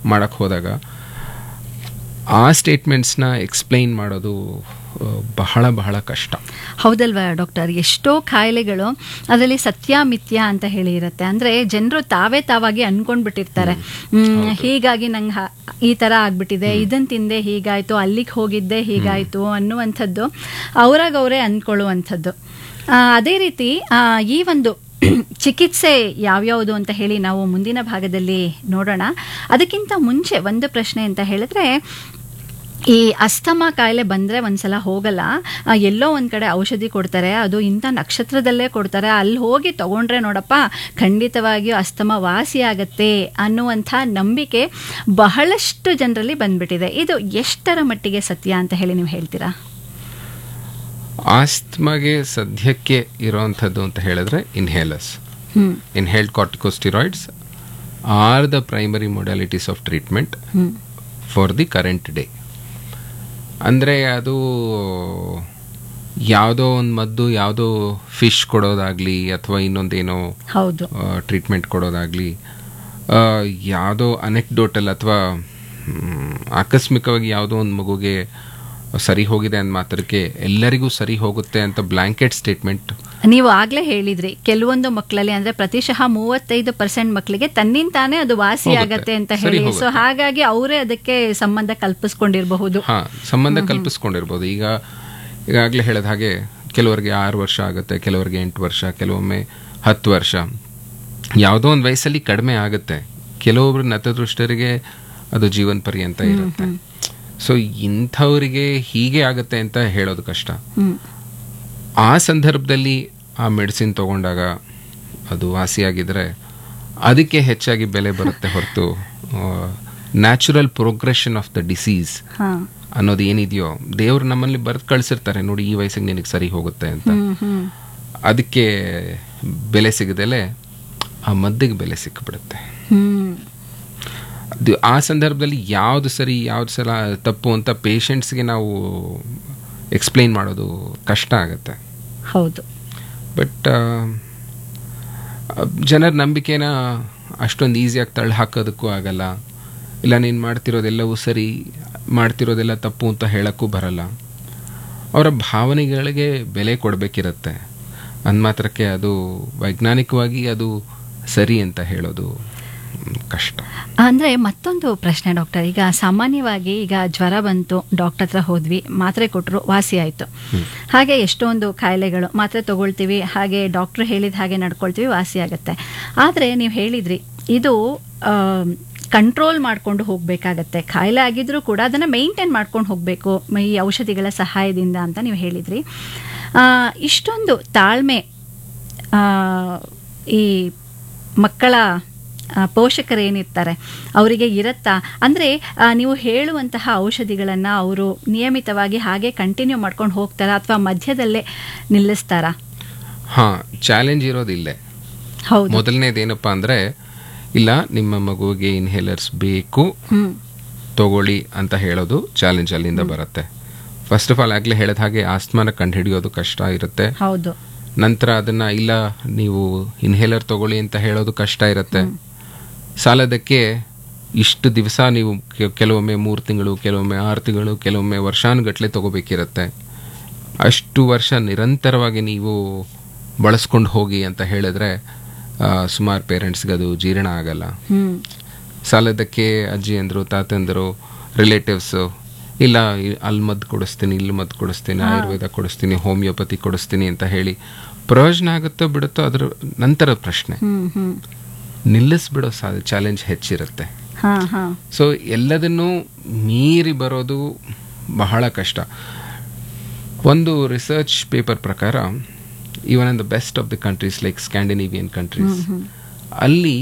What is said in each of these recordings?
ಮಾಡೋಕ್ಕೆ ಹೋದಾಗ ಆ ಸ್ಟೇಟ್ಮೆಂಟ್ಸ್ನ ಎಕ್ಸ್ಪ್ಲೈನ್ ಮಾಡೋದು ಆ, ಬಹಳ ಬಹಳ ಕಷ್ಟ ಹೌದಲ್ವಾ ಡಾಕ್ಟರ್ ಎಷ್ಟೋ ಕಾಯಿಲೆಗಳು ಅದರಲ್ಲಿ ಸತ್ಯ ಮಿಥ್ಯ ಅಂತ ಹೇಳಿ ಇರುತ್ತೆ ಅಂದ್ರೆ ಜನರು ತಾವೇ ತಾವಾಗಿ ಅನ್ಕೊಂಡ್ಬಿಟ್ಟಿರ್ತಾರೆ ಹ್ಮ್, ಹೀಗಾಗಿ ನಂಗೆ ಹ- ಈ ತರ ಆಗ್ಬಿಟ್ಟಿದೆ ಇದನ್ ತಿಂದೆ ಹೀಗಾಯ್ತು ಅಲ್ಲಿಗೆ ಹೋಗಿದ್ದೆ ಹೀಗಾಯ್ತು ಅನ್ನುವಂಥದ್ದು ಅವ್ರಾಗ ಅವರೇ ಅಂದ್ಕೊಳ್ಳುವಂಥದ್ದು ಆ, ಅದೇ ರೀತಿ ಆ, ಈ ಒಂದು ಚಿಕಿತ್ಸೆ ಯಾವ್ಯಾವುದು ಅಂತ ಹೇಳಿ ನಾವು ಮುಂದಿನ ಭಾಗದಲ್ಲಿ ನೋಡೋಣ ಅದಕ್ಕಿಂತ ಮುಂಚೆ ಒಂದು ಪ್ರಶ್ನೆ ಅಂತ ಹೇಳಿದ್ರೆ ಈ ಅಸ್ತಮಾ ಕಾಯಿಲೆ ಬಂದರೆ ಒಂದ್ಸಲ ಹೋಗಲ್ಲ ಆ, ಎಲ್ಲೋ ಒಂದು ಕಡೆ ಔಷಧಿ ಕೊಡ್ತಾರೆ ಅದು ಇಂಥ ನಕ್ಷತ್ರದಲ್ಲೇ ಕೊಡ್ತಾರೆ ಅಲ್ಲಿ ಹೋಗಿ ತಗೊಂಡ್ರೆ ನೋಡಪ್ಪ ಖಂಡಿತವಾಗಿಯೂ ಅಸ್ತಮ ವಾಸಿ ಆಗತ್ತೆ ಅನ್ನುವಂಥ ನಂಬಿಕೆ ಬಹಳಷ್ಟು ಜನರಲ್ಲಿ ಬಂದ್ಬಿಟ್ಟಿದೆ ಇದು ಎಷ್ಟರ ಮಟ್ಟಿಗೆ ಸತ್ಯ ಅಂತ ಹೇಳಿ ನೀವು ಹೇಳ್ತೀರಾ ಆಸ್ತಮಾಗೆ ಸದ್ಯಕ್ಕೆ ಇರೋವಂಥದ್ದು ಅಂತ ಹೇಳಿದ್ರೆ inhalers hmm inhaled corticosteroids are the primary modalities of treatment hmm for the current day ಅಂದರೆ ಅದು ಯಾವುದೋ ಒಂದು ಮದ್ದು ಯಾವುದೋ ಫಿಶ್ ಕೊಡೋದಾಗಲಿ ಅಥವಾ ಇನ್ನೊಂದೇನೋ ಹೌದು ಟ್ರೀಟ್ಮೆಂಟ್ ಕೊಡೋದಾಗಲಿ ಯಾವುದೋ ಅನೆಕ್ಡೋಟಲ್ ಅಥವಾ ಆಕಸ್ಮಿಕವಾಗಿ ಯಾವುದೋ ಒಂದು ಮಗುಗೆ ಸರಿ ಹೋಗಿದೆ ಅಂದ ಮಾತ್ರಕ್ಕೆ ಎಲ್ಲರಿಗೂ ಸರಿ ಹೋಗುತ್ತೆ ಅಂತ ಬ್ಲ್ಯಾಂಕೆಟ್ ಸ್ಟೇಟ್ಮೆಂಟ್ ನೀವು ಆಗ್ಲೇ ಹೇಳಿದ್ರಿ ಕೆಲವೊಂದು ಮಕ್ಕಳಲ್ಲಿ ಅಂದ್ರೆ ಪ್ರತಿಶಃ ಮೂವತ್ತೈದು ಪರ್ಸೆಂಟ್ ಮಕ್ಕಳಿಗೆ ತನ್ನಿಂತಾನೇ ಅದು ವಾಸಿ ಹೋಗುತ್ತೆ. ಆಗತ್ತೆ ಅಂತ ಸರಿ ಹೇಳಿ ಸೊ ಹೋಗುತ್ತೆ. ಹಾಗಾಗಿ ಅವರೇ ಅದಕ್ಕೆ ಸಂಬಂಧ ಕಲ್ಪಿಸ್ಕೊಂಡಿರಬಹುದು ಹಾ ಸಂಬಂಧ ಕಲ್ಪಿಸ್ಕೊಂಡಿರ್ಬೋದು ಈಗ ಈಗಾಗಲೇ ಹೇಳಿದ ಹಾಗೆ ಕೆಲವರಿಗೆ ಆರು ವರ್ಷ ಆಗುತ್ತೆ ಕೆಲವರಿಗೆ ಎಂಟು ವರ್ಷ ಕೆಲವೊಮ್ಮೆ ಹತ್ತು ವರ್ಷ ಯಾವುದೋ ಒಂದು ವಯಸ್ಸಲ್ಲಿ ಕಡಿಮೆ ಆಗುತ್ತೆ ಕೆಲವೊಬ್ರು ನತದೃಷ್ಟರಿಗೆ ಅದು ಜೀವನ ಪರ್ಯಂತ ಇರುತ್ತೆ ಸೊ ಇಂಥವರಿಗೆ ಹೀಗೆ ಆಗುತ್ತೆ ಅಂತ ಹೇಳೋದು ಕಷ್ಟ ಹ್ಮ್ ಆ ಸಂದರ್ಭದಲ್ಲಿ ಆ ಮೆಡಿಸಿನ್ ತಗೊಂಡಾಗ ಅದು ವಾಸಿಯಾಗಿದ್ರೆ ಅದಕ್ಕೆ ಹೆಚ್ಚಾಗಿ ಬೆಲೆ ಬರುತ್ತೆ ಹೊರತು natural progression of the disease ಹಾ ಅನ್ನೋದು ಏನಿದೆಯೋ ದೇವ್ರು ನಮ್ಮಲ್ಲಿ ಬರೆದು ಕಳಿಸಿರ್ತಾರೆ ನೋಡಿ ಈ ವಯಸ್ಸಿಗೆ ನಿನಗೆ ಸರಿ ಹೋಗುತ್ತೆ ಅಂತ ಹ್ಮ್ ಹ್ಮ್ ಅದಕ್ಕೆ ಬೆಲೆ ಸಿಗದಲೆ ಆ ಮದ್ದಿಗೆ ಬೆಲೆ ಸಿಕ್ಕಿಬಿಡುತ್ತೆ ಹ್ಮ್ ಅದು ಆ ಸಂದರ್ಭದಲ್ಲಿ ಯಾವುದು ಸರಿ ಯಾವ್ದು ಸಲ ತಪ್ಪು ಅಂತ ಪೇಷಂಟ್ಸ್ಗೆ ನಾವು ಎಕ್ಸ್ಪ್ಲೈನ್ ಮಾಡೋದು ಕಷ್ಟ ಆಗುತ್ತೆ ಹೌದು ಬಟ್ ಜನರ ನಂಬಿಕೆನ ಅಷ್ಟೊಂದು ಈಸಿಯಾಗಿ ತಳ್ಳಿ ಹಾಕೋದಕ್ಕೂ ಆಗಲ್ಲ ಇಲ್ಲ ನೀನು ಮಾಡ್ತಿರೋದೆಲ್ಲವೂ ಸರಿ ಮಾಡ್ತಿರೋದೆಲ್ಲ ತಪ್ಪು ಅಂತ ಹೇಳೋಕ್ಕೂ ಬರಲ್ಲ ಅವರ ಭಾವನೆಗಳಿಗೆ ಬೆಲೆ ಕೊಡಬೇಕಿರತ್ತೆ ಅಂದ ಮಾತ್ರಕ್ಕೆ ಅದು ವೈಜ್ಞಾನಿಕವಾಗಿ ಅದು ಸರಿ ಅಂತ ಹೇಳೋದು ಮ್, ಕಷ್ಟ ಅಂದ್ರೆ ಮತ್ತೊಂದು ಪ್ರಶ್ನೆ ಡಾಕ್ಟರ್ ಈಗ ಸಾಮಾನ್ಯವಾಗಿ ಈಗ ಜ್ವರ ಬಂತು ಡಾಕ್ಟರ್ ಹತ್ರ ಹೋದ್ವಿ ಮಾತ್ರೆ ಕೊಟ್ಟರು ವಾಸಿ ಆಯಿತು ಹಾಗೆ ಎಷ್ಟೊಂದು ಕಾಯಿಲೆಗಳು ಮಾತ್ರೆ ತಗೊಳ್ತೀವಿ ಹಾಗೆ ಡಾಕ್ಟ್ರು ಹೇಳಿದ ಹಾಗೆ ನಡ್ಕೊಳ್ತೀವಿ ವಾಸಿ ಆಗುತ್ತೆ ಆದರೆ ನೀವು ಹೇಳಿದ್ರಿ ಇದು ಕಂಟ್ರೋಲ್ ಮಾಡ್ಕೊಂಡು ಹೋಗಬೇಕಾಗತ್ತೆ ಕಾಯಿಲೆ ಆಗಿದ್ರೂ ಕೂಡ ಅದನ್ನು ಮೇಂಟೈನ್ ಮಾಡ್ಕೊಂಡು ಹೋಗಬೇಕು ಈ ಔಷಧಿಗಳ ಸಹಾಯದಿಂದ ಅಂತ ನೀವು ಹೇಳಿದ್ರಿ ಆ, ಇಷ್ಟೊಂದು ತಾಳ್ಮೆ ಆ, ಈ ಮಕ್ಕಳ ಆ, ಪೋಷಕರು ಏನಿರ್ತಾರೆ ಅವರಿಗೆ ಇರತ್ತಾ ಅಂದರೆ ನೀವು ಹೇಳುವಂತಹ ಔಷಧಿಗಳನ್ನು ಅವರು ನಿಯಮಿತವಾಗಿ ಹಾಗೆ ಕಂಟಿನ್ಯೂ ಮಾಡ್ಕೊಂಡು ಹೋಗ್ತಾರಾ ಅಥವಾ ಮಧ್ಯದಲ್ಲೇ ನಿಲ್ಲಿಸ್ತಾರಾ ಹಾ ಚಾಲೆಂಜ್ ಇರೋದಿಲ್ಲೇ ಹೌದು ಮೊದಲನೇದೇನಪ್ಪ ಅಂದರೆ ಇಲ್ಲ ನಿಮ್ಮ ಮಗುವಿಗೆ ಇನ್ಹೇಲರ್ಸ್ ಬೇಕು ಹ್ಮ್ ತಗೊಳ್ಳಿ ಅಂತ ಹೇಳೋದು ಚಾಲೆಂಜ್ ಅಲ್ಲಿಂದ ಬರುತ್ತೆ ಫಸ್ಟ್ ಆಫ್ ಆಲ್ ಆಗಲೇ ಹೇಳಿದ ಹಾಗೆ ಆಸ್ಮಾನ ಕಂಡುಹಿಡಿಯೋದು ಕಷ್ಟ ಇರುತ್ತೆ ಹೌದು ನಂತರ ಅದನ್ನ ಇಲ್ಲ ನೀವು ಇನ್ಹೇಲರ್ ತಗೊಳ್ಳಿ ಅಂತ ಹೇಳೋದು ಕಷ್ಟ ಇರುತ್ತೆ ಸಾಲದಕ್ಕೆ ಇಷ್ಟು ದಿವಸ ನೀವು ಕೆ- ಕೆಲವೊಮ್ಮೆ ಮೂರು ತಿಂಗಳು ಕೆಲವೊಮ್ಮೆ ಆರು ತಿಂಗಳು ಕೆಲವೊಮ್ಮೆ ವರ್ಷಾನುಗಟ್ಲೆ ತಗೋಬೇಕಿರುತ್ತೆ ಅಷ್ಟು ವರ್ಷ ನಿರಂತರವಾಗಿ ನೀವು ಬಳಸ್ಕೊಂಡು ಹೋಗಿ ಅಂತ ಹೇಳಿದ್ರೆ ಸುಮಾರು ಪೇರೆಂಟ್ಸ್ಗೆ ಅದು ಜೀರ್ಣ ಆಗಲ್ಲ ಹ್ಮ್ ಸಾಲದಕ್ಕೆ ಅಜ್ಜಿ ಅಂದರು ತಾತಂದರು ರಿಲೇಟಿವ್ಸು ಇಲ್ಲ ಇ- ಅಲ್ಲಿ ಮದ್ದು ಕೊಡಿಸ್ತೀನಿ ಇಲ್ಲಿ ಮದ್ದು ಕೊಡಿಸ್ತೀನಿ ಆಯುರ್ವೇದ ಕೊಡಿಸ್ತೀನಿ ಹೋಮಿಯೋಪತಿ ಕೊಡಿಸ್ತೀನಿ ಅಂತ ಹೇಳಿ ಪ್ರಯೋಜನ ಆಗುತ್ತೋ ಬಿಡುತ್ತೋ ಅದ್ರ ನಂತರ ಪ್ರಶ್ನೆ ಹ್ಮ್ ಹ್ಮ್ ನಿಲ್ಲಿಸ್ಬಿಡೋ ಸಾ ಚಾಲೆಂಜ್ ಹೆಚ್ಚಿರುತ್ತೆ ಹಾ ಹಾ ಸೊ ಎಲ್ಲದನ್ನೂ ಮೀರಿ ಬರೋದು ಬಹಳ ಕಷ್ಟ ಒಂದು ರಿಸರ್ಚ್ ಪೇಪರ್ ಪ್ರಕಾರ even in the best of the countries like Scandinavian countries ಅಲ್ಲಿ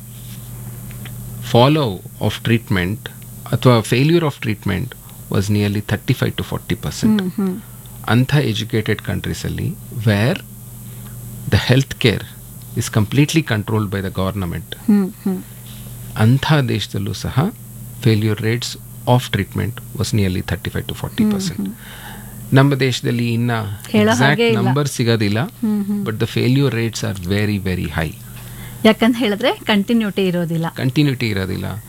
ಫಾಲೋ ಆಫ್ ಟ್ರೀಟ್ಮೆಂಟ್ ಅಥವಾ failure of treatment was nearly thirty five to forty percent hmm hmm ಅಂಥ ಎಜುಕೇಟೆಡ್ ಕಂಟ್ರೀಸಲ್ಲಿ where the health care is completely controlled by the government hmm hmm ಅಂಥ ದೇಶದಲ್ಲೂ ಸಹ failure rates of treatment was nearly thirty five to forty percent ನಮ್ಮ ದೇಶದಲ್ಲಿ ಇನ್ನ ಹೇಳೋ exact ಹಾಗೆ ಇಲ್ಲ. ನಂಬರ್ ಸಿಗೋದಿಲ್ಲ ಹ್ಮ್ ಹ್ಮ್ but the failure rates are very very high ಯಾಕಂತ ಹೇಳಿದ್ರೆ ಕಂಟಿನ್ಯೂಟಿ ಇರೋದಿಲ್ಲ ಕಂಟಿನ್ಯೂಟಿ ಇರೋದಿಲ್ಲ